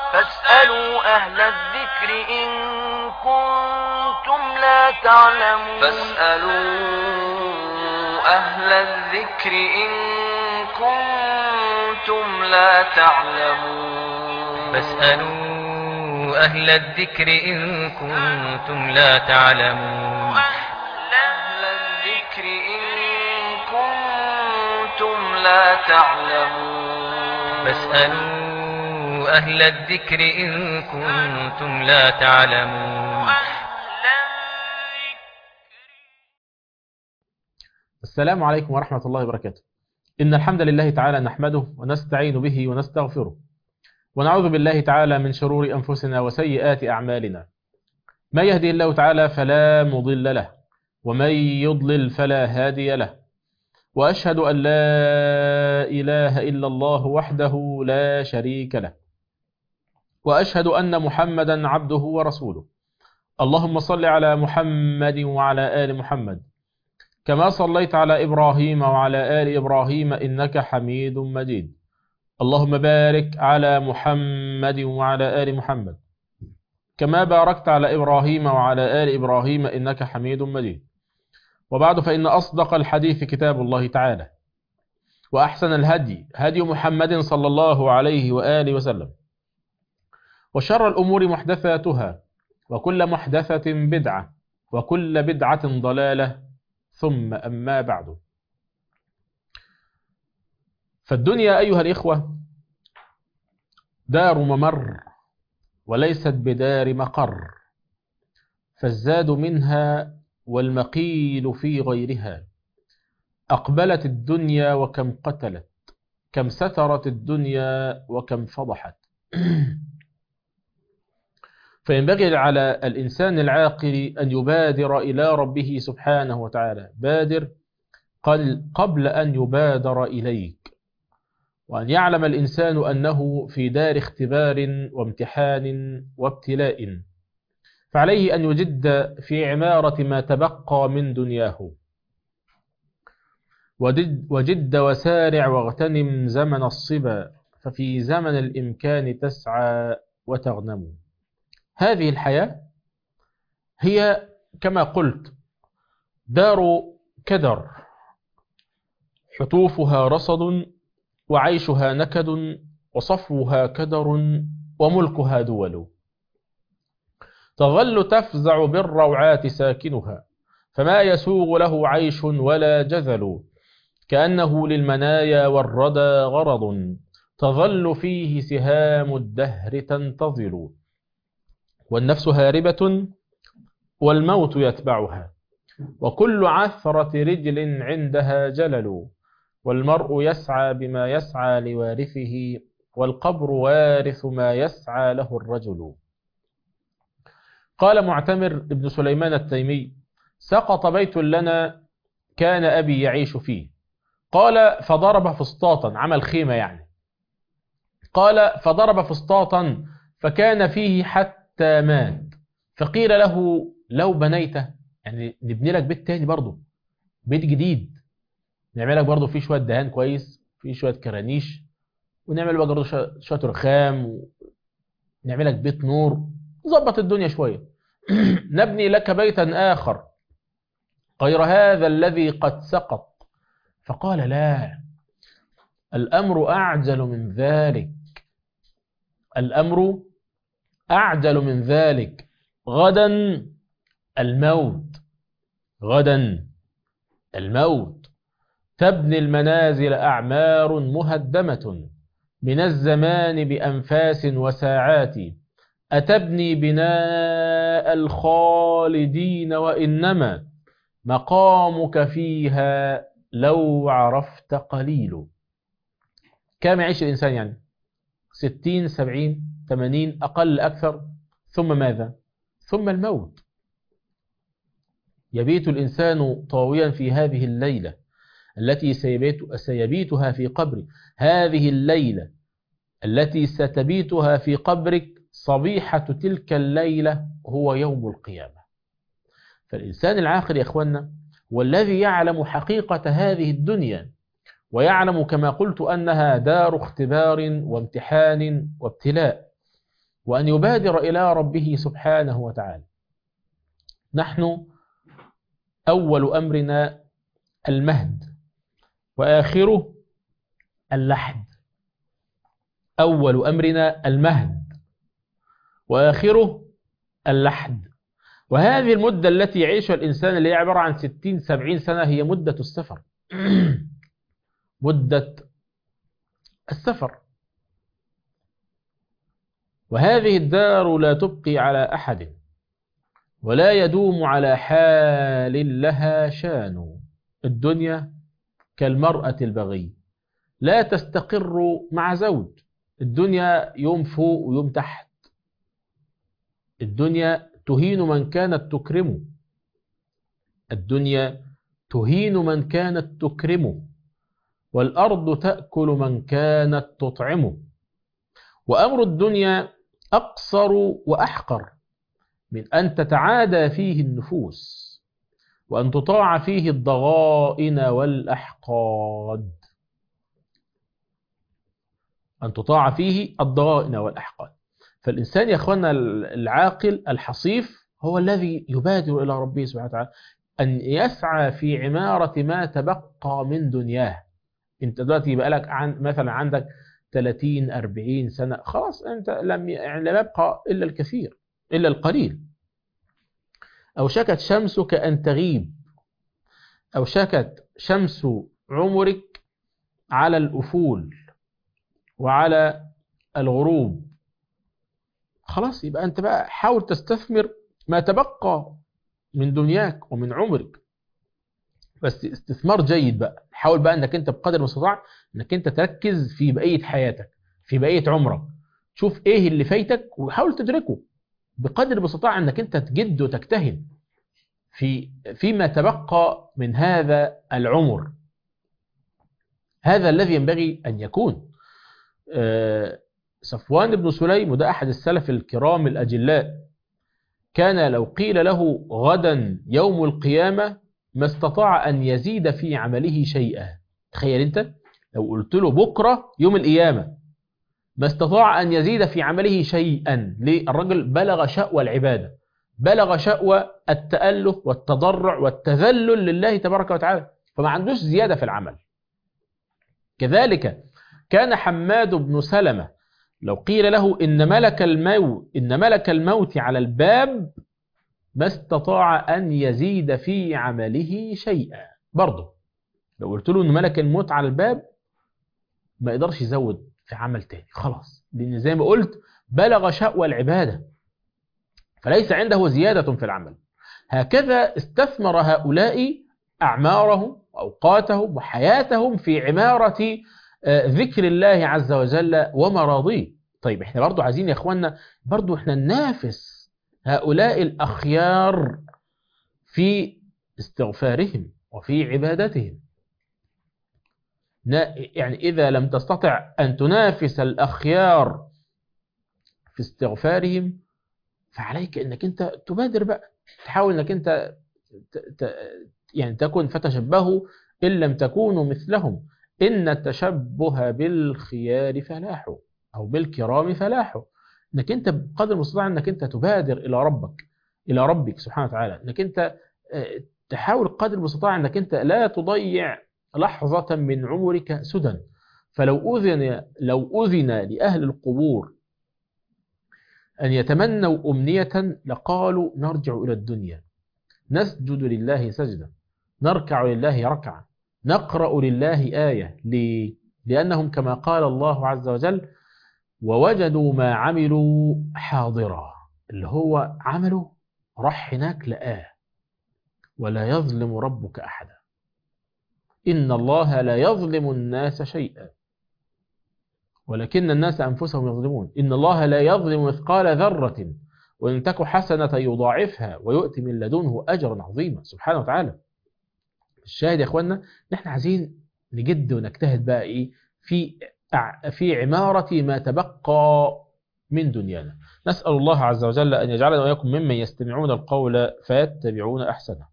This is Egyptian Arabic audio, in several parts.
فاسألوا أهل الذكر إن كنتم لا تعلمون فاسألوا أهل الذكر إن كنتم لا تعلمون فاسألوا أهل الذكر إن كنتم لا تعلمون أهل الذكر إن كنتم لا تعلمون فاسألوا أهل الذكر إن كنتم لا تعلمون السلام عليكم ورحمة الله وبركاته إن الحمد لله تعالى نحمده ونستعين به ونستغفره ونعوذ بالله تعالى من شرور أنفسنا وسيئات أعمالنا ما يهدي الله تعالى فلا مضل له ومن يضلل فلا هادي له وأشهد أن لا إله إلا الله وحده لا شريك له وأشهد أن محمدا عبده ورسوله اللهم صل على محمد وعلى آل محمد كما صليت على إبراهيم وعلى آل إبراهيم إنك حميد مجيد اللهم بارك على محمد وعلى آل محمد كما باركت على إبراهيم وعلى آل إبراهيم إنك حميد مجيد وبعد فإن أصدق الحديث كتاب الله تعالى وأحسن الهدي هدي محمد صلى الله عليه وآله وسلم وشر الأمور محدثاتها وكل محدثة بدعة وكل بدعة ضلالة ثم أما بعد فالدنيا أيها الإخوة دار ممر وليست بدار مقر فالزاد منها والمقيل في غيرها أقبلت الدنيا وكم قتلت كم سترت الدنيا وكم فضحت فينبغي على الإنسان العاقل أن يبادر إلى ربه سبحانه وتعالى بادر قبل أن يبادر إليك وأن يعلم الإنسان أنه في دار اختبار وامتحان وابتلاء فعليه أن يجد في عمارة ما تبقى من دنياه وجد وسارع واغتنم زمن الصبا ففي زمن الإمكان تسعى وتغنم هذه الحياة هي كما قلت دار كدر حطوفها رصد وعيشها نكد وصفوها كدر وملكها دول تظل تفزع بالروعات ساكنها فما يسوغ له عيش ولا جذل كأنه للمنايا والردى غرض تظل فيه سهام الدهر تنتظر والنفس هاربة والموت يتبعها وكل عثرة رجل عندها جلل والمرء يسعى بما يسعى لوارثه والقبر وارث ما يسعى له الرجل قال معتمر ابن سليمان التيمي سقط بيت لنا كان أبي يعيش فيه قال فضرب فسطاطا عمل خيمة يعني قال فضرب فسطاطا فكان فيه حتى مات فقيل له لو بنيته يعني نبني لك بيت تاني برضه بيت جديد نعمل لك برضه فيه شوية دهان كويس فيه شوية كرانيش ونعمل برضه شوية رخام ونعمل لك بيت نور ظبط الدنيا شوية نبني لك بيتا آخر غير هذا الذي قد سقط فقال لا الأمر أعجل من ذلك الأمر أعجل من ذلك غدا الموت غدا الموت تبني المنازل أعمار مهدمة من الزمان بأنفاس وساعات أتبني بناء الخالدين وإنما مقامك فيها لو عرفت قليل كم يعيش الإنسان يعني ستين سبعين ثمانين أقل أكثر ثم ماذا ثم الموت يبيت الإنسان طاويا في هذه الليلة التي سيبيت سيبيتها في قبره هذه الليلة التي ستبيتها في قبرك صبيحة تلك الليلة هو يوم القيامة فالإنسان العاقل يا إخوانا والذي يعلم حقيقة هذه الدنيا ويعلم كما قلت أنها دار اختبار وامتحان وابتلاء وأن يبادر إلى ربه سبحانه وتعالى نحن أول أمرنا المهد وآخره اللحد أول أمرنا المهد وآخره اللحد وهذه المدة التي يعيشها الإنسان اللي هي عبارة عن 60 70 سنة هي مدة السفر مدة السفر وهذه الدار لا تبقي على أحد ولا يدوم على حال لها شان الدنيا كالمرأة البغي لا تستقر مع زوج الدنيا يوم فوق ويوم تحت الدنيا تهين من كانت تكرمه الدنيا تهين من كانت تكرمه والأرض تأكل من كانت تطعمه وأمر الدنيا أقصر وأحقر من أن تتعادى فيه النفوس وأن تطاع فيه الضغائن والأحقاد أن تطاع فيه الضغائن والأحقاد فالإنسان يا أخوانا العاقل الحصيف هو الذي يبادر إلى ربه سبحانه وتعالى أن يسعى في عمارة ما تبقى من دنياه أنت دلوقتي يبقى لك عن مثلا عندك 30 40 سنة خلاص أنت لم يعني لم يبقى إلا الكثير إلا القليل أوشكت شمسك أن تغيب أوشكت شمس عمرك على الأفول وعلى الغروب خلاص يبقى أنت بقى حاول تستثمر ما تبقى من دنياك ومن عمرك بس استثمار جيد بقى حاول بقى انك انت بقدر المستطاع انك انت تركز في بقية حياتك في بقية عمرك شوف ايه اللي فايتك وحاول تدركه بقدر المستطاع انك انت تجد وتجتهد في فيما تبقى من هذا العمر هذا الذي ينبغي ان يكون صفوان بن سليم وده احد السلف الكرام الاجلاء كان لو قيل له غدا يوم القيامه ما استطاع ان يزيد في عمله شيئا تخيل انت لو قلت له بكره يوم القيامه ما استطاع أن يزيد في عمله شيئا ليه؟ الرجل بلغ شأوى العبادة بلغ شأوى التأله والتضرع والتذلل لله تبارك وتعالى فما عندوش زيادة في العمل كذلك كان حماد بن سلمة لو قيل له إن ملك الموت إن ملك الموت على الباب ما استطاع أن يزيد في عمله شيئا برضه لو قلت له إن ملك الموت على الباب ما يقدرش يزود في عمل تاني خلاص لأن زي ما قلت بلغ شأوى العبادة فليس عنده زيادة في العمل هكذا استثمر هؤلاء أعمارهم وأوقاتهم وحياتهم في عمارة ذكر الله عز وجل ومراضيه طيب احنا برضو عايزين يا اخوانا برضو احنا ننافس هؤلاء الأخيار في استغفارهم وفي عبادتهم يعني إذا لم تستطع أن تنافس الأخيار في استغفارهم فعليك أنك أنت تبادر بقى تحاول أنك أنت ت... يعني تكون فتشبهوا إن لم تكونوا مثلهم إن التشبه بالخيار فلاح أو بالكرام فلاح أنك أنت بقدر المستطاع أنك أنت تبادر إلى ربك إلى ربك سبحانه وتعالى أنك أنت تحاول قدر المستطاع أنك أنت لا تضيع لحظة من عمرك سدى فلو أذن لو أذن لأهل القبور أن يتمنوا أمنية لقالوا نرجع إلى الدنيا نسجد لله سجدا نركع لله ركعة نقرأ لله آية ليه؟ لأنهم كما قال الله عز وجل ووجدوا ما عملوا حاضرا اللي هو عمله راح هناك لآه ولا يظلم ربك أحدا إن الله لا يظلم الناس شيئا ولكن الناس أنفسهم يظلمون إن الله لا يظلم مثقال ذرة وإن تك حسنة يضاعفها ويؤتي من لدنه أجرا عظيما سبحانه وتعالى الشاهد يا أخوانا نحن عايزين نجد ونجتهد بقى إيه في في عمارة ما تبقى من دنيانا نسأل الله عز وجل أن يجعلنا وإياكم ممن يستمعون القول فيتبعون أحسنه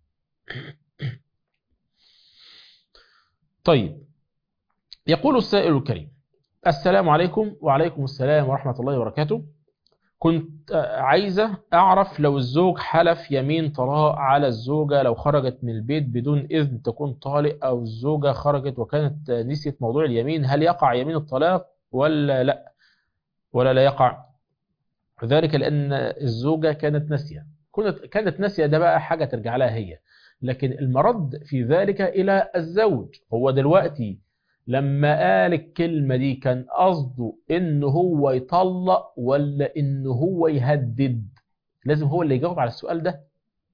طيب يقول السائل الكريم السلام عليكم وعليكم السلام ورحمة الله وبركاته كنت آه، عايزة أعرف لو الزوج حلف يمين طلاق على الزوجة لو خرجت من البيت بدون إذن تكون طالق أو الزوجة خرجت وكانت آه، نسيت موضوع اليمين هل يقع يمين الطلاق ولا لا ولا لا يقع ذلك لأن الزوجة كانت ناسية كانت كانت ناسية ده بقى حاجة ترجع لها هي لكن المرد في ذلك إلى الزوج هو دلوقتي لما قال الكلمة دي كان قصده إن هو يطلق ولا إن هو يهدد لازم هو اللي يجاوب على السؤال ده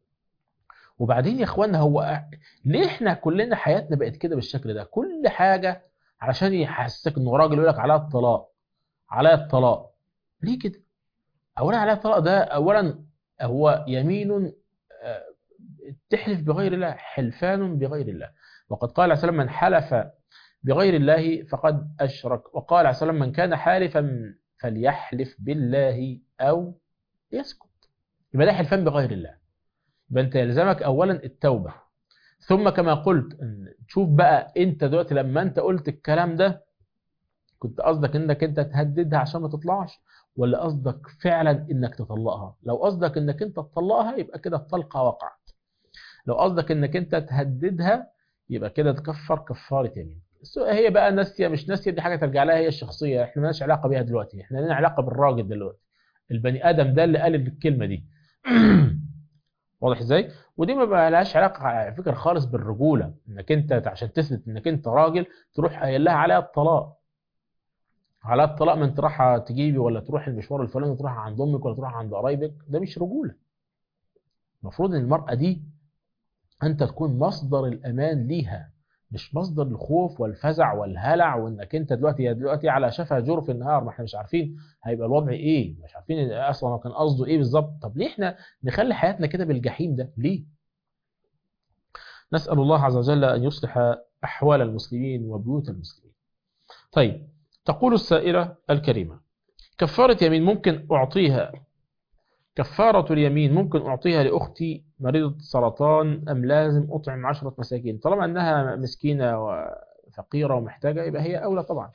وبعدين يا اخوانا هو ليه احنا كلنا حياتنا بقت كده بالشكل ده كل حاجة علشان يحسسك انه راجل يقول لك عليها الطلاق عليها الطلاق ليه كده اولا عليها الطلاق ده اولا هو يمين آه، تحلف بغير الله حلفان بغير الله وقد قال عليه السلام من حلف بغير الله فقد أشرك وقال عليه السلام من كان حالفا فليحلف بالله أو يسكت يبقى ده حلفان بغير الله يبقى أنت يلزمك أولا التوبة ثم كما قلت إن تشوف بقى أنت دلوقتي لما أنت قلت الكلام ده كنت قصدك إنك أنت تهددها عشان ما تطلعش ولا قصدك فعلا إنك تطلقها لو قصدك إنك أنت تطلقها يبقى كده الطلقة وقعت لو قصدك إنك أنت تهددها يبقى كده تكفر كفارة يمين هي بقى ناسيه مش ناسيه دي حاجه ترجع لها هي الشخصيه احنا مالناش علاقه بيها دلوقتي احنا لنا علاقه بالراجل دلوقتي البني ادم ده اللي قال الكلمه دي واضح ازاي ودي ما بقى لهاش علاقه على فكره خالص بالرجوله انك انت عشان تثبت انك انت راجل تروح قايل لها عليها الطلاق على الطلاق ما انت رايحه تجيبي ولا تروح المشوار الفلاني تروح عند امك ولا تروح عند قرايبك ده مش رجوله المفروض ان المراه دي انت تكون مصدر الامان ليها مش مصدر الخوف والفزع والهلع وانك انت دلوقتي دلوقتي على شفا جرف النهار ما احنا مش عارفين هيبقى الوضع ايه مش عارفين اصلا كان قصده ايه بالظبط طب ليه احنا نخلي حياتنا كده بالجحيم ده ليه نسال الله عز وجل ان يصلح احوال المسلمين وبيوت المسلمين طيب تقول السائله الكريمه كفاره يمين ممكن اعطيها كفارة اليمين ممكن أعطيها لأختي مريضة سرطان أم لازم أطعم عشرة مساكين طالما أنها مسكينة وفقيرة ومحتاجة يبقى هي أولى طبعا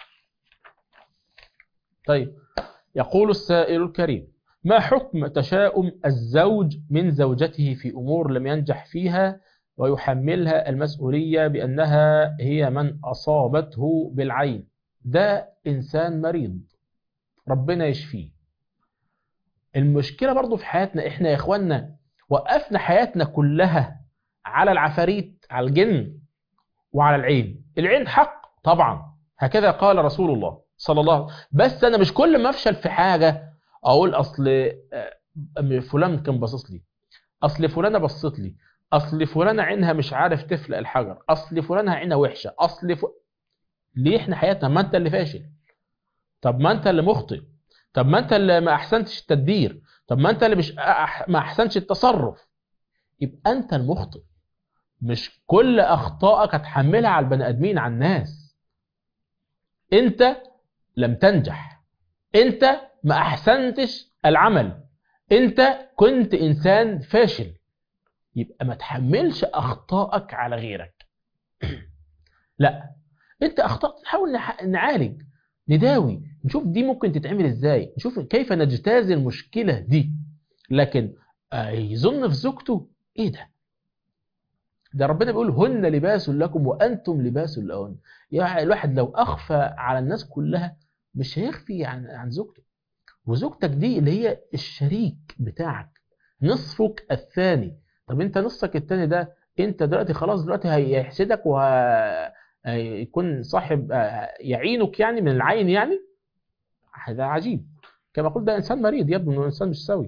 طيب يقول السائل الكريم ما حكم تشاؤم الزوج من زوجته في أمور لم ينجح فيها ويحملها المسؤولية بأنها هي من أصابته بالعين ده إنسان مريض ربنا يشفيه المشكلة برضو في حياتنا احنا يا اخوانا وقفنا حياتنا كلها على العفاريت على الجن وعلى العين العين حق طبعا هكذا قال رسول الله صلى الله عليه وسلم بس انا مش كل ما افشل في حاجة اقول اصل آه، فلان كان باصص لي اصل فلانة بصت لي اصل فلانة عينها مش عارف تفلق الحجر اصل فلانة عينها وحشة اصل ف... ليه احنا حياتنا ما انت اللي فاشل طب ما انت اللي مخطئ طب ما انت اللي ما احسنتش التدبير طب ما انت اللي مش أح... ما احسنتش التصرف يبقى انت المخطئ مش كل اخطائك هتحملها على البني ادمين على الناس انت لم تنجح انت ما احسنتش العمل انت كنت انسان فاشل يبقى ما تحملش اخطائك على غيرك لا انت اخطأت نحاول نح- نعالج نداوي نشوف دي ممكن تتعمل ازاي نشوف كيف نجتاز المشكلة دي لكن آه، يظن في زوجته ايه ده ده ربنا بيقول هن لباس لكم وانتم لباس لهن يعني الواحد لو اخفى على الناس كلها مش هيخفي عن عن زوجته وزوجتك دي اللي هي الشريك بتاعك نصفك الثاني طب انت نصك الثاني ده انت دلوقتي خلاص دلوقتي هيحسدك وهيكون صاحب آه، يعينك يعني من العين يعني هذا عجيب كما قلت ده انسان مريض يبدو انه انسان مش سوي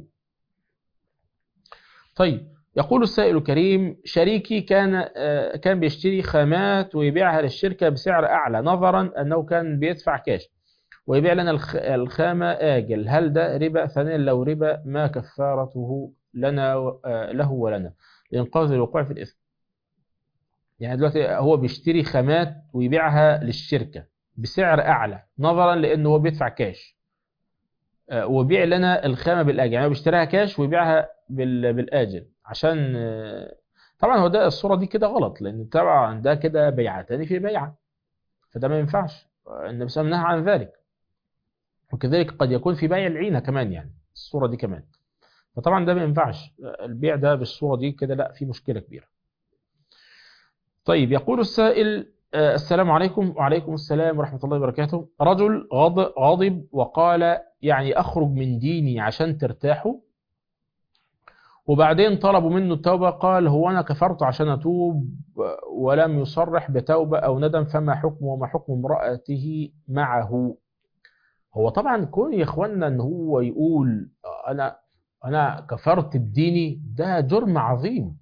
طيب يقول السائل الكريم شريكي كان آه، كان بيشتري خامات ويبيعها للشركة بسعر أعلى نظرا أنه كان بيدفع كاش ويبيع لنا الخ- الخامة آجل هل ده ربا ثانيا لو ربا ما كفارته لنا و- آه، له ولنا لإنقاذ الوقوع في الإثم يعني دلوقتي هو بيشتري خامات ويبيعها للشركة بسعر أعلى نظرا لأنه هو بيدفع كاش آه، وبيع لنا الخامة بالآجل يعني هو بيشتريها كاش ويبيعها بال- بالآجل عشان آه، طبعا هو ده الصورة دي كده غلط لأن طبعا ده كده بيعتان في بيعة فده ما ينفعش النبي صلى الله عليه وسلم نهى عن ذلك وكذلك قد يكون في بيع العينة كمان يعني الصورة دي كمان فطبعا ده ما ينفعش البيع ده بالصورة دي كده لا في مشكلة كبيرة طيب يقول السائل آه، السلام عليكم وعليكم السلام ورحمة الله وبركاته رجل غض- غاضب وقال يعني أخرج من ديني عشان ترتاحوا وبعدين طلبوا منه التوبة قال هو أنا كفرت عشان أتوب ولم يصرح بتوبة أو ندم فما حكمه وما حكم امرأته معه هو طبعا كون يا إخوانا أن هو يقول أنا أنا كفرت بديني ده جرم عظيم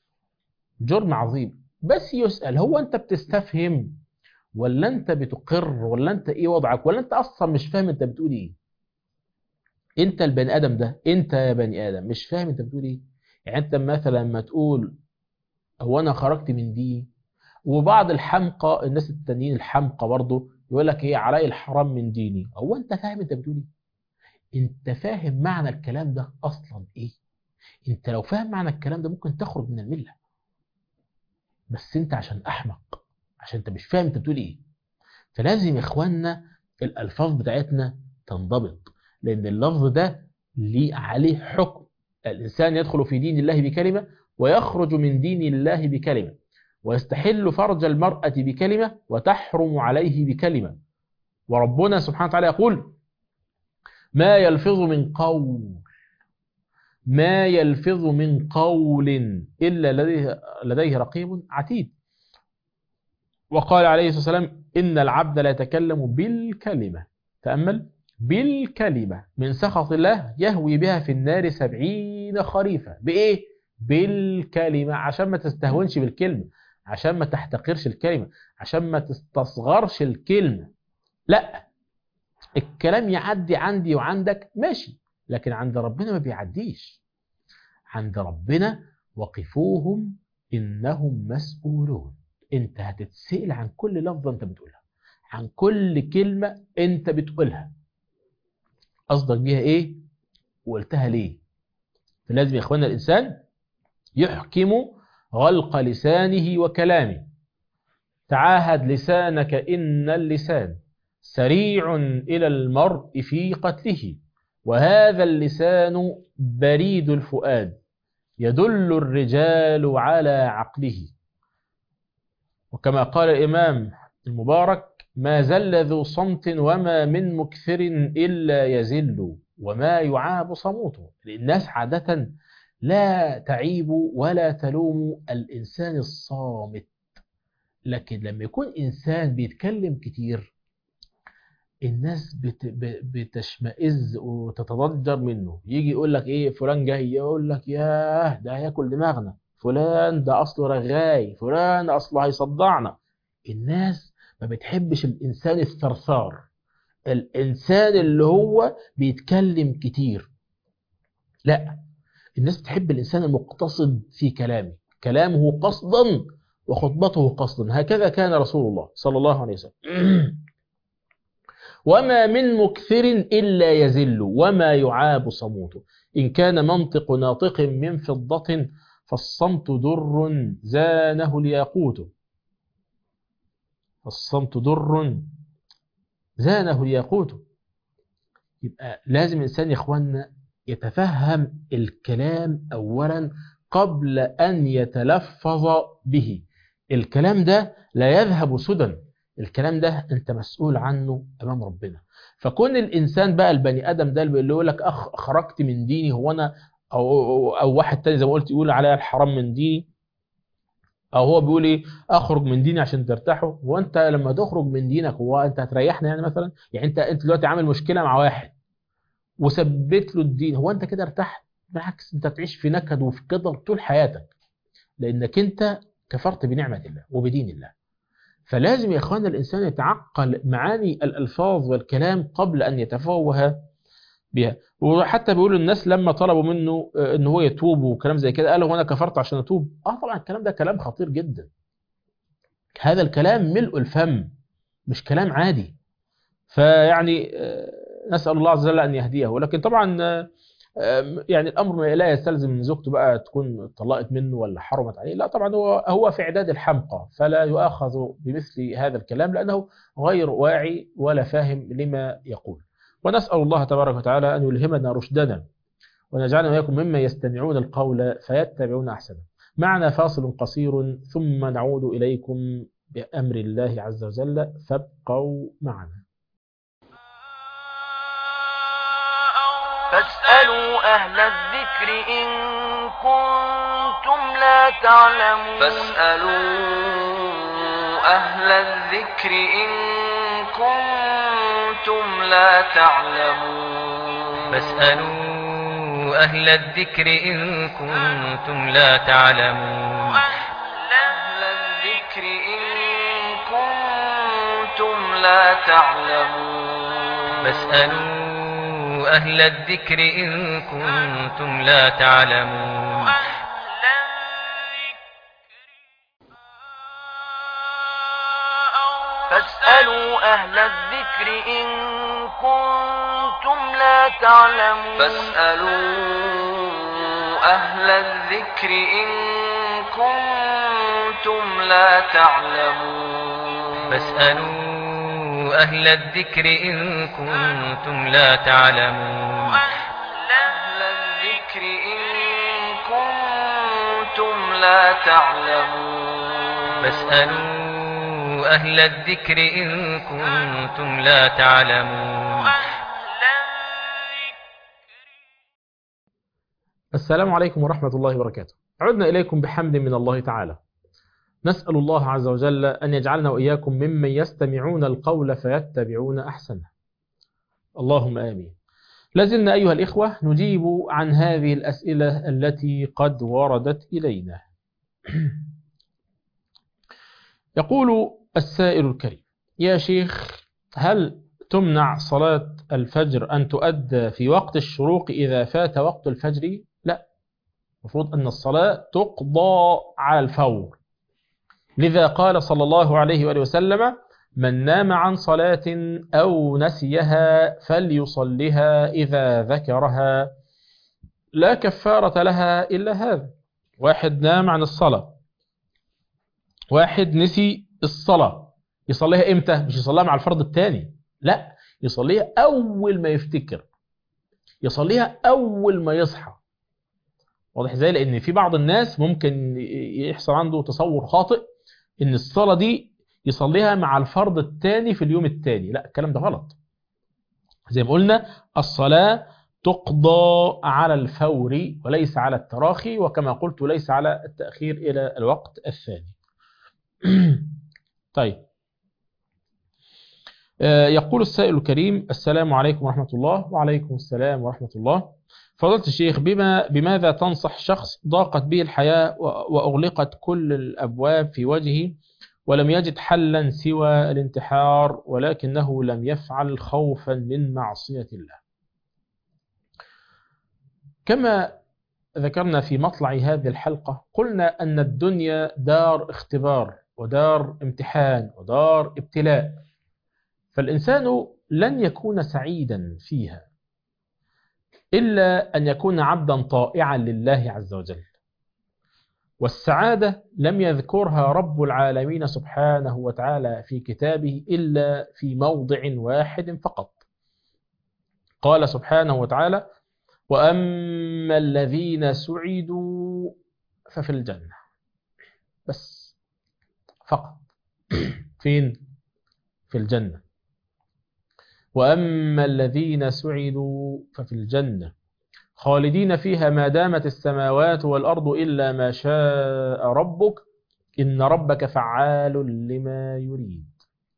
جرم عظيم بس يسأل هو أنت بتستفهم ولا أنت بتقر ولا أنت إيه وضعك ولا أنت أصلا مش فاهم أنت بتقول إيه انت البني ادم ده انت يا بني ادم مش فاهم انت بتقول ايه يعني انت مثلا لما تقول هو انا خرجت من دي وبعض الحمقى الناس التانيين الحمقى برضه يقول لك ايه علي الحرام من ديني هو انت فاهم انت بتقول ايه انت فاهم معنى الكلام ده اصلا ايه انت لو فاهم معنى الكلام ده ممكن تخرج من المله بس انت عشان احمق عشان انت مش فاهم انت بتقول ايه فلازم يا اخوانا الالفاظ بتاعتنا تنضبط لأن اللفظ ده ليه عليه حكم الإنسان يدخل في دين الله بكلمة ويخرج من دين الله بكلمة ويستحل فرج المرأة بكلمة وتحرم عليه بكلمة وربنا سبحانه وتعالى يقول ما يلفظ من قول ما يلفظ من قول إلا لديه, لديه رقيب عتيد وقال عليه الصلاة والسلام إن العبد لا يتكلم بالكلمة تأمل بالكلمة من سخط الله يهوي بها في النار سبعين خريفة بإيه؟ بالكلمة عشان ما تستهونش بالكلمة عشان ما تحتقرش الكلمة عشان ما تستصغرش الكلمة لا الكلام يعدي عندي وعندك ماشي لكن عند ربنا ما بيعديش عند ربنا وقفوهم إنهم مسؤولون انت هتتسأل عن كل لفظة انت بتقولها عن كل كلمة انت بتقولها قصدك بيها ايه وقلتها ليه فلازم يا اخوانا الانسان يحكم غلق لسانه وكلامه تعاهد لسانك ان اللسان سريع الى المرء في قتله وهذا اللسان بريد الفؤاد يدل الرجال على عقله وكما قال الامام المبارك ما زل ذو صمت وما من مكثر إلا يزل وما يعاب صموته الناس عادة لا تعيب ولا تلوم الإنسان الصامت لكن لما يكون إنسان بيتكلم كتير الناس بت... بتشمئز وتتضجر منه يجي يقول لك ايه فلان جاي يقول لك ياه ده هياكل دماغنا فلان ده اصله رغاي فلان اصله هيصدعنا الناس ما بتحبش الإنسان الثرثار الإنسان اللي هو بيتكلم كتير لا الناس بتحب الإنسان المقتصد في كلامه كلامه قصدا وخطبته قصدا هكذا كان رسول الله صلى الله عليه وسلم وما من مكثر إلا يزل وما يعاب صموته إن كان منطق ناطق من فضة فالصمت در زانه الياقوت الصمت در زانه الياقوت يبقى لازم الإنسان يا إخواننا يتفهم الكلام أولا قبل أن يتلفظ به الكلام ده لا يذهب سدى الكلام ده أنت مسؤول عنه أمام ربنا فكون الإنسان بقى البني آدم ده اللي يقول لك أخ خرجت من ديني هو أنا أو, أو, أو واحد تاني زي ما قلت يقول عليا الحرام من ديني او هو بيقول ايه اخرج من ديني عشان ترتاحوا هو انت لما تخرج من دينك هو انت هتريحنا يعني مثلا يعني انت انت دلوقتي عامل مشكله مع واحد وثبت له الدين هو انت كده ارتحت بالعكس انت تعيش في نكد وفي كدر طول حياتك لانك انت كفرت بنعمه الله وبدين الله فلازم يا اخوانا الانسان يتعقل معاني الالفاظ والكلام قبل ان يتفوه بها وحتى بيقولوا الناس لما طلبوا منه ان هو يتوب وكلام زي كده قالوا وانا كفرت عشان اتوب اه طبعا الكلام ده كلام خطير جدا هذا الكلام ملء الفم مش كلام عادي فيعني نسال الله عز وجل ان يهديه ولكن طبعا يعني الامر لا يستلزم ان زوجته بقى تكون طلقت منه ولا حرمت عليه لا طبعا هو هو في اعداد الحمقى فلا يؤاخذ بمثل هذا الكلام لانه غير واعي ولا فاهم لما يقول ونسأل الله تبارك وتعالى أن يلهمنا رشدنا ونجعلنا وإياكم ممن يستمعون القول فيتبعون أحسنه معنا فاصل قصير ثم نعود إليكم بأمر الله عز وجل فابقوا معنا فاسألوا أهل الذكر إن كنتم لا تعلمون فاسألوا أهل الذكر إن كنتم لا تعلمون فاسألوا أهل الذكر إن كنتم لا تعلمون أهل الذكر إن كنتم لا تعلمون فاسألوا أهل الذكر إن كنتم لا تعلمون فاسألوا أهل الذكر إن كنتم لا تعلمون فاسألوا أهل الذكر إن كنتم لا تعلمون فاسألوا أهل الذكر إن كنتم لا تعلمون أهل الذكر إن كنتم لا تعلمون فاسألوا أهل الذكر إن كنتم لا تعلمون السلام عليكم ورحمة الله وبركاته عدنا إليكم بحمد من الله تعالى نسأل الله عز وجل أن يجعلنا وإياكم ممن يستمعون القول فيتبعون أحسنه اللهم آمين لازلنا أيها الإخوة نجيب عن هذه الأسئلة التي قد وردت إلينا يقول السائل الكريم يا شيخ هل تمنع صلاة الفجر أن تؤدى في وقت الشروق إذا فات وقت الفجر؟ لا المفروض أن الصلاة تقضى على الفور لذا قال صلى الله عليه وآله وسلم من نام عن صلاة أو نسيها فليصلها إذا ذكرها لا كفارة لها إلا هذا واحد نام عن الصلاة واحد نسي الصلاة يصليها إمتى؟ مش يصليها مع الفرض الثاني لا يصليها أول ما يفتكر يصليها أول ما يصحى واضح ازاي لان في بعض الناس ممكن يحصل عنده تصور خاطئ ان الصلاه دي يصليها مع الفرض الثاني في اليوم الثاني لا الكلام ده غلط زي ما قلنا الصلاه تقضى على الفور وليس على التراخي وكما قلت ليس على التاخير الى الوقت الثاني طيب يقول السائل الكريم السلام عليكم ورحمه الله وعليكم السلام ورحمه الله فضلت الشيخ بما بماذا تنصح شخص ضاقت به الحياة وأغلقت كل الأبواب في وجهه ولم يجد حلا سوى الانتحار ولكنه لم يفعل خوفا من معصية الله كما ذكرنا في مطلع هذه الحلقة قلنا أن الدنيا دار اختبار ودار امتحان ودار ابتلاء فالإنسان لن يكون سعيدا فيها إلا أن يكون عبدا طائعا لله عز وجل والسعادة لم يذكرها رب العالمين سبحانه وتعالى في كتابه إلا في موضع واحد فقط قال سبحانه وتعالى وأما الذين سعدوا ففي الجنة بس فقط فين في الجنة وأما الذين سعدوا ففي الجنة خالدين فيها ما دامت السماوات والأرض إلا ما شاء ربك إن ربك فعال لما يريد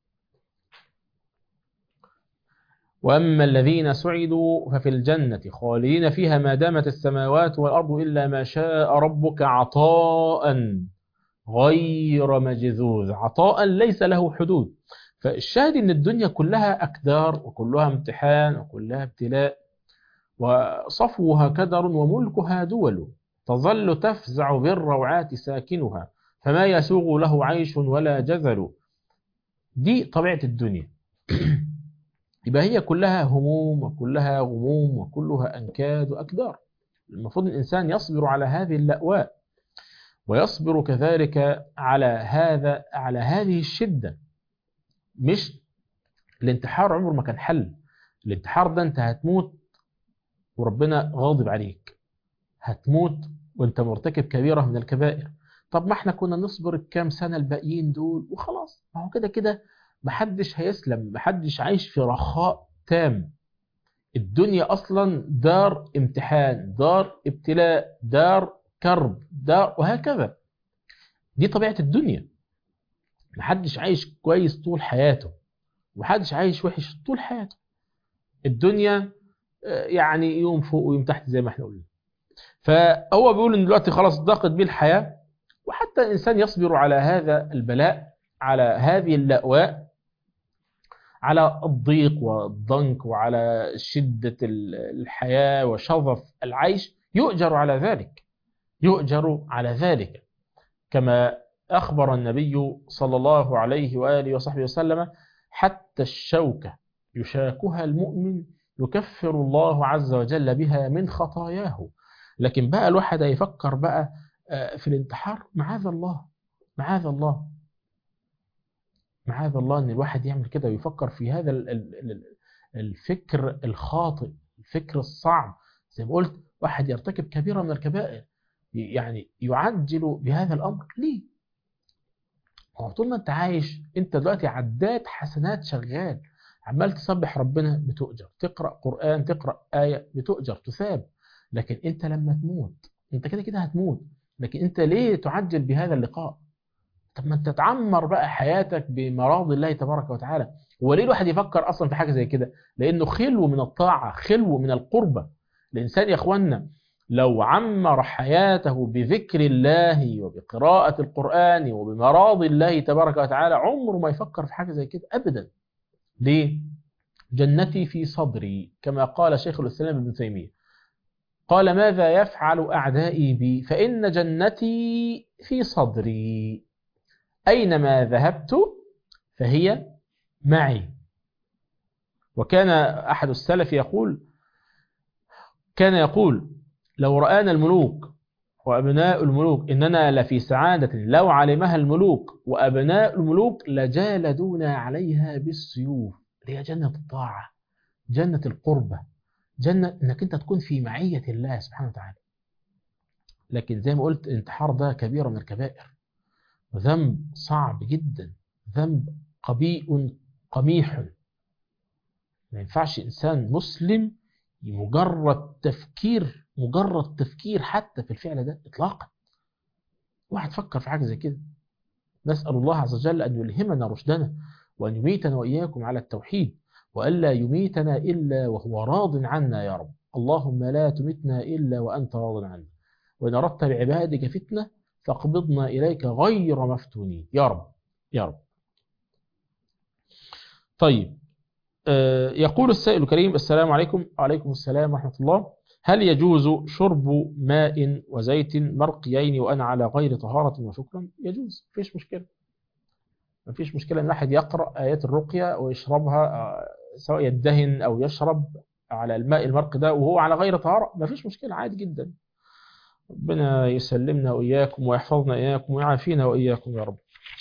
وأما الذين سعدوا ففي الجنة خالدين فيها ما دامت السماوات والأرض إلا ما شاء ربك عطاء غير مجذوذ عطاء ليس له حدود فالشاهد ان الدنيا كلها اكدار وكلها امتحان وكلها ابتلاء وصفوها كدر وملكها دول تظل تفزع بالروعات ساكنها فما يسوغ له عيش ولا جذل دي طبيعة الدنيا يبقى هي كلها هموم وكلها غموم وكلها أنكاد وأكدار المفروض الإنسان يصبر على هذه اللأواء ويصبر كذلك على هذا على هذه الشدة مش الانتحار عمره ما كان حل الانتحار ده انت هتموت وربنا غاضب عليك هتموت وانت مرتكب كبيرة من الكبائر طب ما احنا كنا نصبر الكام سنة الباقيين دول وخلاص ما هو كده كده محدش هيسلم محدش عايش في رخاء تام الدنيا اصلا دار امتحان دار ابتلاء دار كرب دار وهكذا دي طبيعة الدنيا محدش عايش كويس طول حياته ومحدش عايش وحش طول حياته الدنيا آه، يعني يوم فوق ويوم تحت زي ما احنا قلنا فهو بيقول ان دلوقتي خلاص ضاقت بيه الحياة وحتى الانسان يصبر على هذا البلاء على هذه اللأواء على الضيق والضنك وعلى شدة ال- الحياة وشظف العيش يؤجر على ذلك يؤجر على ذلك كما أخبر النبي صلى الله عليه وآله وصحبه وسلم حتى الشوكة يشاكها المؤمن يكفر الله عز وجل بها من خطاياه لكن بقى الواحد هيفكر بقى آه، في الانتحار معاذ الله معاذ الله معاذ الله ان الواحد يعمل كده ويفكر في هذا ال- ال- ال- الفكر الخاطئ الفكر الصعب زي ما قلت واحد يرتكب كبيرة من الكبائر يعني يعجل بهذا الأمر ليه؟ هو طول ما انت عايش انت دلوقتي عداد حسنات شغال عمال تسبح ربنا بتؤجر تقرأ قرآن تقرأ آية بتؤجر تثاب لكن انت لما تموت انت كده كده هتموت لكن انت ليه تعجل بهذا اللقاء طب ما انت تعمر بقى حياتك بمراضي الله تبارك وتعالى هو ليه الواحد يفكر اصلا في حاجه زي كده لانه خلو من الطاعه خلو من القربه الانسان يا اخوانا لو عمر حياته بذكر الله وبقراءة القرآن وبمراضي الله تبارك وتعالى عمره ما يفكر في حاجة زي كده أبدا ليه؟ جنتي في صدري كما قال شيخ الإسلام ابن تيمية قال ماذا يفعل أعدائي بي فإن جنتي في صدري أينما ذهبت فهي معي وكان أحد السلف يقول كان يقول لو رآنا الملوك وأبناء الملوك إننا لفي سعادة لو علمها الملوك وأبناء الملوك لجالدونا عليها بالسيوف اللي هي جنة الطاعة جنة القربة جنة إنك أنت تكون في معية الله سبحانه وتعالى لكن زي ما قلت الانتحار ده كبيرة من الكبائر ذنب صعب جدا ذنب قبيء قميح ما ينفعش إنسان مسلم مجرد تفكير مجرد تفكير حتى في الفعل ده إطلاقا واحد فكر في حاجة زي كده نسأل الله عز وجل أن يلهمنا رشدنا وأن يميتنا وإياكم على التوحيد وألا يميتنا إلا وهو راض عنا يا رب اللهم لا تمتنا إلا وأنت راض عنا وإن أردت بعبادك فتنة فاقبضنا إليك غير مفتونين يا رب يا رب طيب آه، يقول السائل الكريم السلام عليكم وعليكم السلام ورحمة الله هل يجوز شرب ماء وزيت مرقيين وأنا على غير طهارة وشكرا يجوز مفيش مشكلة مفيش مشكلة أن أحد يقرأ آيات الرقية ويشربها آه، سواء يدهن أو يشرب على الماء المرق ده وهو على غير طهارة مفيش مشكلة عادي جدا ربنا يسلمنا وإياكم ويحفظنا إياكم ويعافينا وإياكم يا رب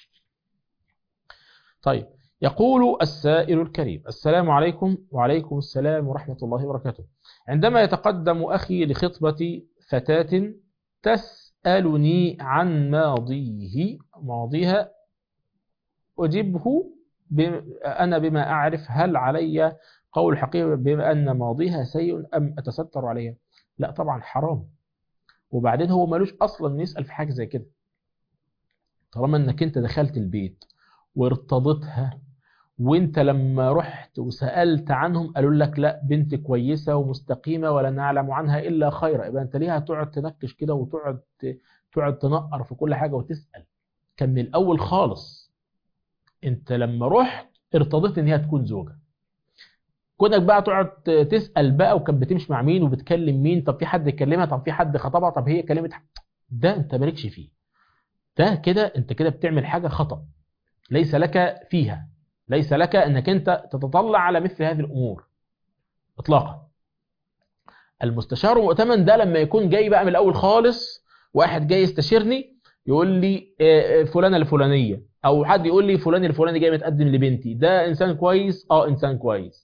طيب يقول السائل الكريم السلام عليكم وعليكم السلام ورحمة الله وبركاته عندما يتقدم أخي لخطبة فتاة تسألني عن ماضيه ماضيها أجبه بم- أنا بما أعرف هل علي قول حقيقي بما أن ماضيها سيء أم أتستر عليها لا طبعا حرام وبعدين هو ملوش أصلا إنه يسأل في حاجة زي كده طالما أنك أنت دخلت البيت وارتضتها وانت لما رحت وسألت عنهم قالوا لك لا بنت كويسة ومستقيمة ولا نعلم عنها إلا خيرا يبقى انت ليه هتقعد تنكش كده وتقعد تقعد تنقر في كل حاجة وتسأل كان من الأول خالص انت لما رحت ارتضيت ان هي تكون زوجة كونك بقى تقعد تسأل بقى وكانت بتمشي مع مين وبتكلم مين طب في حد يكلمها طب في حد خطبها طب هي كلمت حد. ده انت مالكش فيه ده كده انت كده بتعمل حاجة خطأ ليس لك فيها ليس لك انك انت تتطلع على مثل هذه الامور اطلاقا المستشار المؤتمن ده لما يكون جاي بقى من الاول خالص واحد جاي يستشيرني يقول لي آه، آه، فلانه الفلانيه او حد يقول لي فلان الفلاني جاي متقدم لبنتي ده انسان كويس اه انسان كويس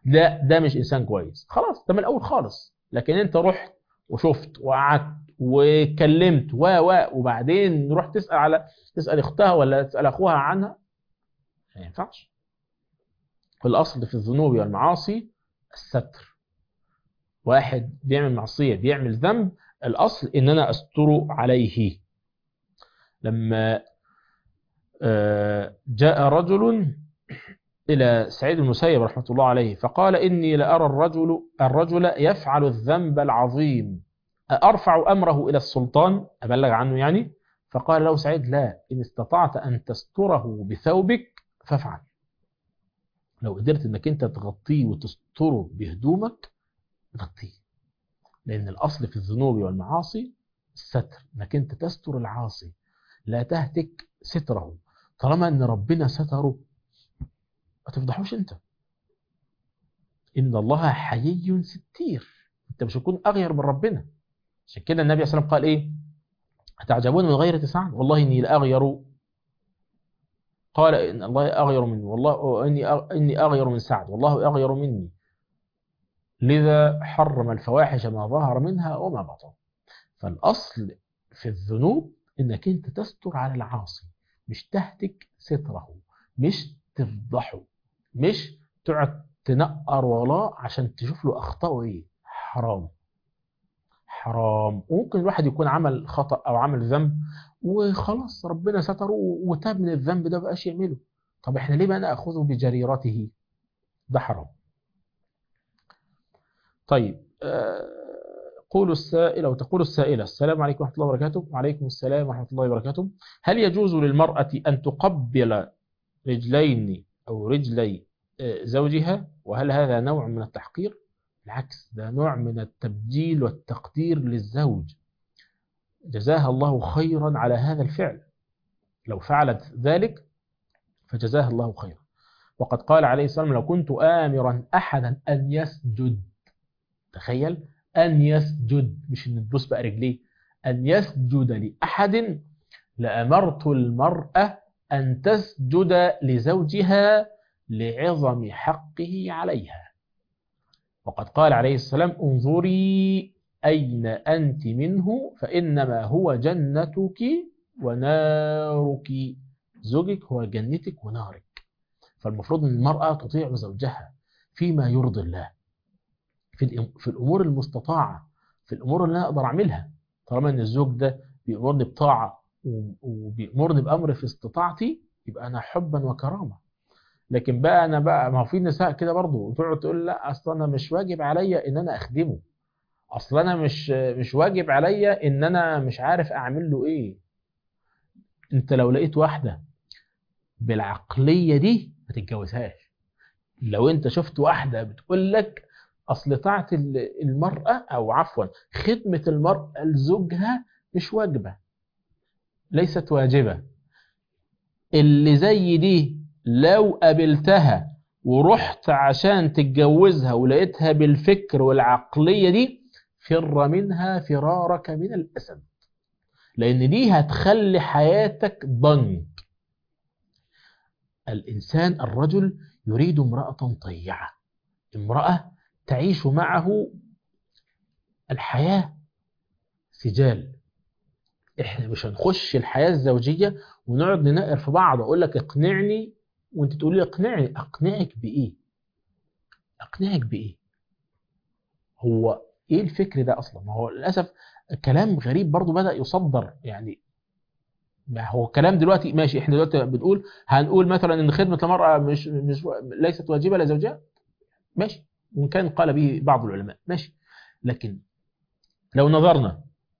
لا ده مش انسان كويس خلاص ده من الاول خالص لكن انت رحت وشفت وقعدت وكلمت و و وبعدين رحت تسال على تسال اختها ولا تسال اخوها عنها ما ينفعش الاصل في الذنوب والمعاصي الستر واحد بيعمل معصيه بيعمل ذنب الاصل ان انا استره عليه لما آه، جاء رجل إلى سعيد المسيب رحمة الله عليه فقال إني لأرى الرجل الرجل يفعل الذنب العظيم أرفع أمره إلى السلطان أبلغ عنه يعني فقال له سعيد لا إن استطعت أن تستره بثوبك فافعل لو قدرت أنك أنت تغطيه وتستره بهدومك غطيه لأن الأصل في الذنوب والمعاصي الستر أنك أنت تستر العاصي لا تهتك ستره طالما أن ربنا ستره ما تفضحوش أنت إن الله حيي ستير أنت مش هتكون أغير من ربنا عشان كده النبي عليه الصلاة والسلام قال إيه أتعجبون من غيرة سعد والله إني لأغير قال إن الله أغير مني والله إني أغ- إني أغير من سعد والله أغير مني لذا حرم الفواحش ما ظهر منها وما بطن فالأصل في الذنوب إنك أنت تستر على العاصي مش تهتك ستره مش تفضحه مش تقعد تنقر وراه عشان تشوف له أخطائه إيه حرام حرام وممكن الواحد يكون عمل خطأ أو عمل ذنب وخلاص ربنا ستره وتاب من الذنب ده بقاش يعمله طب احنا ليه بقى ناخذه بجريرته ده حرام طيب آه، قول السائل أو تقول السائلة السلام عليكم ورحمة الله وبركاته وعليكم السلام ورحمة الله وبركاته هل يجوز للمرأة أن تقبل رجلين أو رجلي آه، زوجها وهل هذا نوع من التحقير بالعكس ده نوع من التبجيل والتقدير للزوج جزاها الله خيرا على هذا الفعل لو فعلت ذلك فجزاها الله خيرا وقد قال عليه الصلاة والسلام لو كنت آمرا أحدا أن يسجد تخيل أن يسجد مش إن تبوس بقى رجليه أن يسجد لأحد لأمرت المرأة أن تسجد لزوجها لعظم حقه عليها وقد قال عليه السلام انظري أين أنت منه فإنما هو جنتك ونارك زوجك هو جنتك ونارك فالمفروض أن المرأة تطيع زوجها فيما يرضي الله في الأم- في الأمور المستطاعة في الأمور اللي أنا أقدر أعملها طالما أن الزوج ده بيأمرني بطاعة و- وبيأمرني بأمر في استطاعتي يبقى أنا حبا وكرامة لكن بقى أنا بقى ما هو في نساء كده برضه تقعد تقول لا أصل أنا مش واجب عليا إن أنا أخدمه أصل أنا مش مش واجب عليا إن أنا مش عارف أعمل له إيه أنت لو لقيت واحدة بالعقلية دي ما تتجوزهاش لو أنت شفت واحدة بتقول لك أصل طاعة ال- المرأة أو عفوا خدمة المرأة لزوجها مش واجبة ليست واجبة اللي زي دي لو قابلتها ورحت عشان تتجوزها ولقيتها بالفكر والعقلية دي فر منها فرارك من الأسد لأن دي هتخلي حياتك ضنك الإنسان الرجل يريد امرأة طيعة امرأة تعيش معه الحياة سجال احنا مش هنخش الحياة الزوجية ونقعد ننقر في بعض اقول لك اقنعني وانت تقول لي اقنعني اقنعك بايه اقنعك بايه هو ايه الفكر ده اصلا ما هو للاسف كلام غريب برضو بدأ يصدر يعني ما هو كلام دلوقتي ماشي احنا دلوقتي بنقول هنقول مثلا ان خدمة المرأة مش مش ليست واجبة لزوجها ماشي وان كان قال به بعض العلماء ماشي لكن لو نظرنا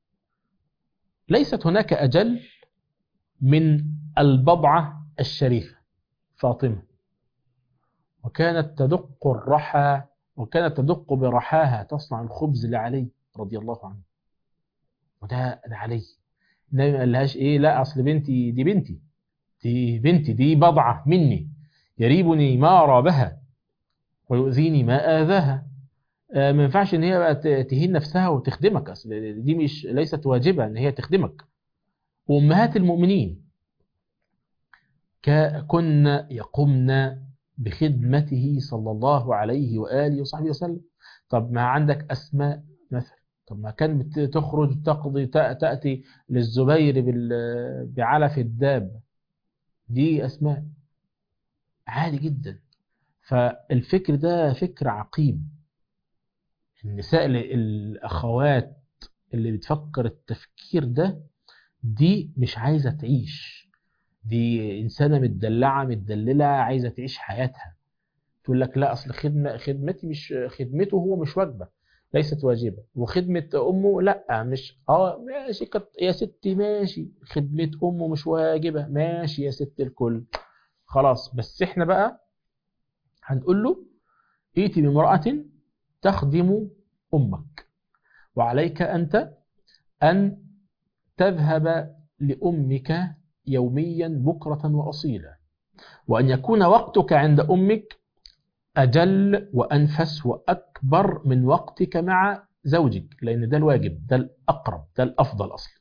ليست هناك أجل من البضعة الشريفة فاطمة وكانت تدق الرحى وكانت تدق برحاها تصنع الخبز لعلي رضي الله عنه وده ده علي النبي ما قالهاش ايه لا اصل بنتي دي بنتي دي بنتي دي بضعة مني يريبني ما رابها ويؤذيني ما آذاها آه، ما ينفعش ان هي بقى ت- تهين نفسها وتخدمك اصل دي مش ليست واجبة ان هي تخدمك وامهات المؤمنين ك- كن يقمن بخدمته صلى الله عليه وآله وصحبه وسلم طب ما عندك أسماء مثلا طب ما كانت تخرج تقضي تأ- تأتي للزبير بال- بعلف الداب دي أسماء عادي جدا فالفكر ده فكر عقيم النساء ال- الأخوات اللي بتفكر التفكير ده دي مش عايزة تعيش دي إنسانة متدلعة متدللة عايزة تعيش حياتها تقول لك لا أصل خدمة خدمتي مش خدمته هو مش واجبة ليست واجبة وخدمة أمه لا مش اه ماشي كت... يا ستي ماشي خدمة أمه مش واجبة ماشي يا ست الكل خلاص بس احنا بقى هنقول له ائتي بامرأة تخدم أمك وعليك أنت أن تذهب لأمك يوميا بكرة وأصيلا وأن يكون وقتك عند أمك أجل وأنفس وأكبر من وقتك مع زوجك لأن ده الواجب ده الأقرب ده الأفضل أصلا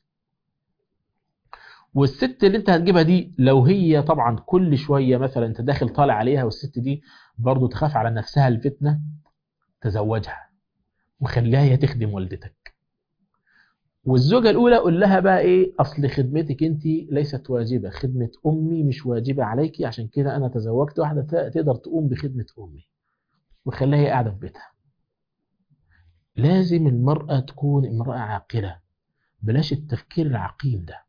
والست اللي انت هتجيبها دي لو هي طبعا كل شوية مثلا انت داخل طالع عليها والست دي برضو تخاف على نفسها الفتنة تزوجها وخليها هي تخدم والدتك والزوجة الأولى قول لها بقى إيه أصل خدمتك أنت ليست واجبة خدمة أمي مش واجبة عليكي عشان كده أنا تزوجت واحدة ت- تقدر تقوم بخدمة أمي وخليها هي قاعدة في بيتها لازم المرأة تكون امرأة عاقلة بلاش التفكير العقيم ده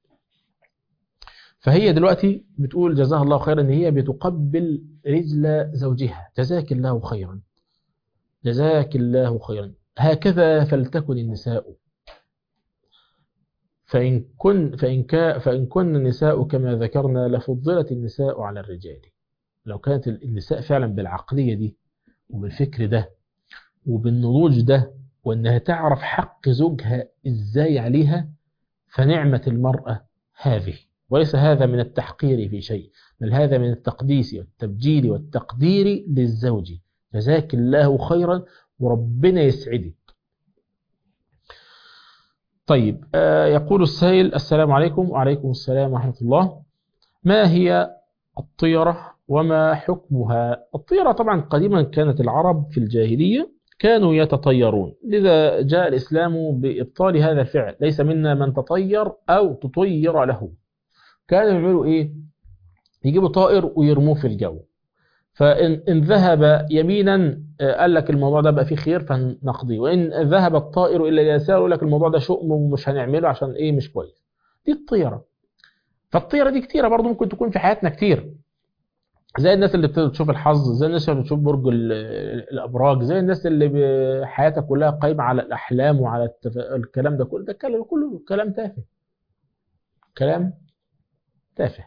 فهي دلوقتي بتقول جزاها الله خيرا ان هي بتقبل رجل زوجها جزاك الله خيرا جزاك الله خيرا هكذا فلتكن النساء فإن كن فإن كا فإن كن النساء كما ذكرنا لفضلت النساء على الرجال لو كانت النساء فعلا بالعقلية دي وبالفكر ده وبالنضوج ده وانها تعرف حق زوجها ازاي عليها فنعمة المرأة هذه وليس هذا من التحقير في شيء بل هذا من التقديس والتبجيل والتقدير للزوج جزاك الله خيرا وربنا يسعدك طيب آه يقول السائل السلام عليكم وعليكم السلام ورحمة الله ما هي الطيرة وما حكمها الطيرة طبعا قديما كانت العرب في الجاهلية كانوا يتطيرون لذا جاء الإسلام بإبطال هذا الفعل ليس منا من تطير أو تطير له كانوا يعملوا إيه يجيبوا طائر ويرموه في الجو فإن إن ذهب يمينا آه، قال لك الموضوع ده بقى فيه خير فنقضيه وإن ذهب الطائر إلى اليسار يقول لك الموضوع ده شؤم ومش هنعمله عشان إيه مش كويس دي الطيرة فالطيرة دي كتيرة برضو ممكن تكون في حياتنا كتير زي الناس اللي بتشوف الحظ زي الناس اللي بتشوف برج ال- الابراج زي الناس اللي ب- حياتها كلها قايمه على الاحلام وعلى التف... الكلام ده كله ده كلام كله كلام تافه كلام تافه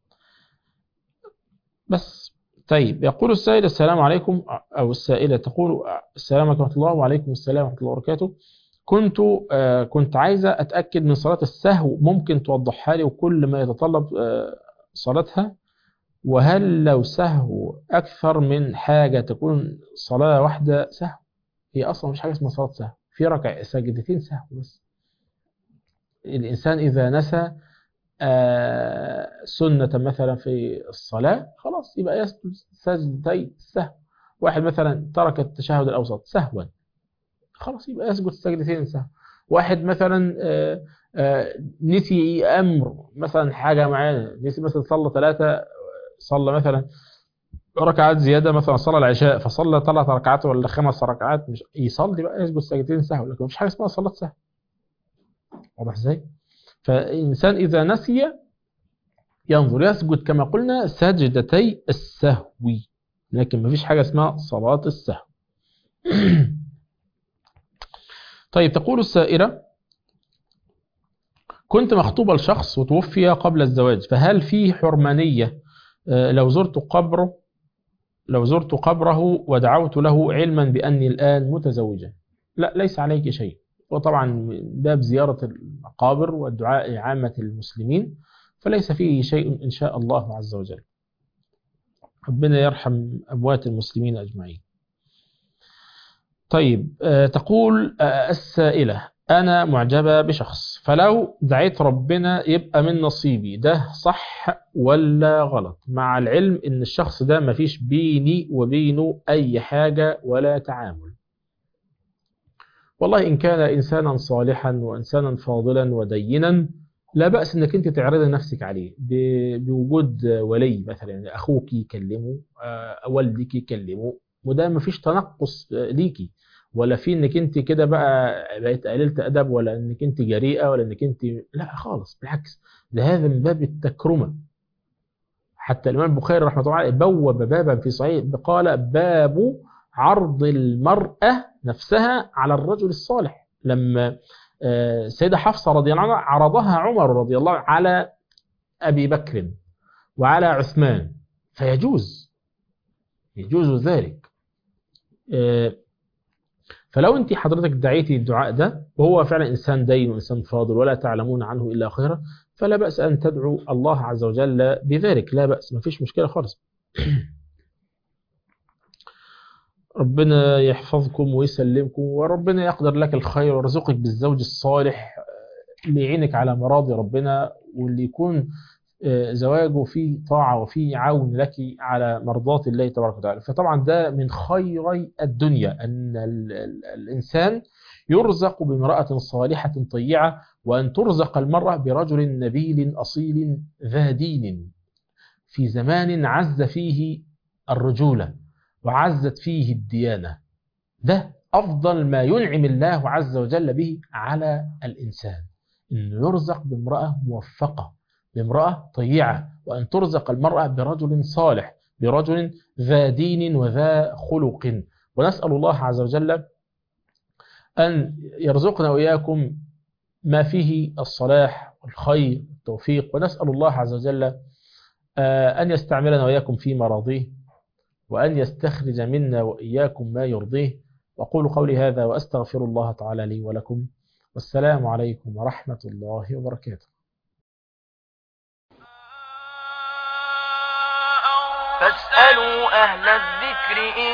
بس طيب يقول السائل السلام عليكم او السائله تقول السلام عليكم ورحمه الله وعليكم السلام ورحمه الله وبركاته كنت آه، كنت عايزه اتاكد من صلاه السهو ممكن توضحها لي وكل ما يتطلب آه، صلاتها وهل لو سهو أكثر من حاجة تكون صلاة واحدة سهو هي أصلا مش حاجة اسمها صلاة سهو في ركع سجدتين سهو بس الإنسان إذا نسى آه، سنة مثلا في الصلاة خلاص يبقى يسجد سجدتي سهو واحد مثلا ترك التشهد الأوسط سهوا خلاص يبقى يسجد سجدتين سهو واحد مثلا آه، آه، نسي أمر مثلا حاجة معينة نسي مثلا صلى ثلاثة صلى مثلا ركعات زيادة مثلا صلى العشاء فصلى ثلاث ركعات ولا خمس ركعات مش يصلي بقى يسجد سجدتين سهو لكن مفيش حاجة اسمها صلاة سهو واضح ازاي؟ فالإنسان إذا نسي ينظر يسجد كما قلنا سجدتي السهو لكن مفيش حاجة اسمها صلاة السهو طيب تقول السائرة كنت مخطوبة لشخص وتوفي قبل الزواج فهل في حرمانية آه، لو زرت قبره لو زرت قبره ودعوت له علما بأني الآن متزوجة لا ليس عليك شيء وطبعا من باب زيارة المقابر والدعاء لعامة المسلمين فليس فيه شيء إن شاء الله عز وجل ربنا يرحم أموات المسلمين أجمعين طيب آه، تقول آه، السائلة أنا معجبة بشخص فلو دعيت ربنا يبقى من نصيبي ده صح ولا غلط مع العلم إن الشخص ده مفيش بيني وبينه أي حاجة ولا تعامل والله إن كان إنسانا صالحا وإنسانا فاضلا ودينا لا بأس إنك أنت تعرضي نفسك عليه ب- بوجود ولي مثلا أخوك يكلمه آه، والدك يكلمه وده مفيش تنقص آه، ليكي ولا في انك انت كده بقى بقيت قليلة ادب ولا انك انت جريئة ولا انك انت لا خالص بالعكس ده هذا من باب التكرمة حتى الامام البخاري رحمه الله عليه بوب بابا في صحيح قال باب عرض المرأة نفسها على الرجل الصالح لما آه، السيدة حفصة رضي الله عنها عرضها عمر رضي الله عنه على أبي بكر وعلى عثمان فيجوز يجوز ذلك آه، فلو انت حضرتك دعيتي الدعاء ده وهو فعلا انسان دين وانسان فاضل ولا تعلمون عنه الا خيرا فلا باس ان تدعو الله عز وجل بذلك لا باس ما فيش مشكله خالص ربنا يحفظكم ويسلمكم وربنا يقدر لك الخير ويرزقك بالزوج الصالح اللي يعينك على مراضي ربنا واللي يكون آه، زواجه فيه طاعة وفيه عون لك على مرضاة الله تبارك وتعالى فطبعا ده من خيري الدنيا أن ال- ال- الإنسان يرزق بامرأة صالحة طيعة وأن ترزق المرأة برجل نبيل أصيل ذا دين في زمان عز فيه الرجولة وعزت فيه الديانة ده أفضل ما ينعم الله عز وجل به على الإنسان إنه يرزق بامرأة موفقة بامرأة طيعة وأن ترزق المرأة برجل صالح برجل ذا دين وذا خلق ونسأل الله عز وجل أن يرزقنا وإياكم ما فيه الصلاح والخير والتوفيق ونسأل الله عز وجل آه، أن يستعملنا وإياكم في مراضيه وأن يستخرج منا وإياكم ما يرضيه وأقول قولي هذا وأستغفر الله تعالى لي ولكم والسلام عليكم ورحمة الله وبركاته فاسألوا أهل الذكر إن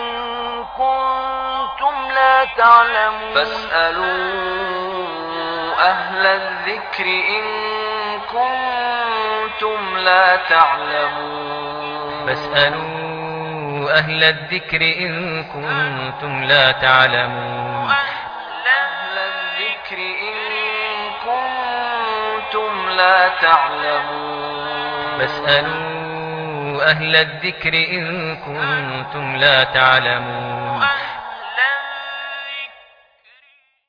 كنتم لا تعلمون فاسألوا أهل الذكر إن كنتم لا تعلمون فاسألوا أهل الذكر إن كنتم لا تعلمون أهل الذكر إن كنتم لا تعلمون فاسألوا أهل الذكر إن كنتم لا تعلمون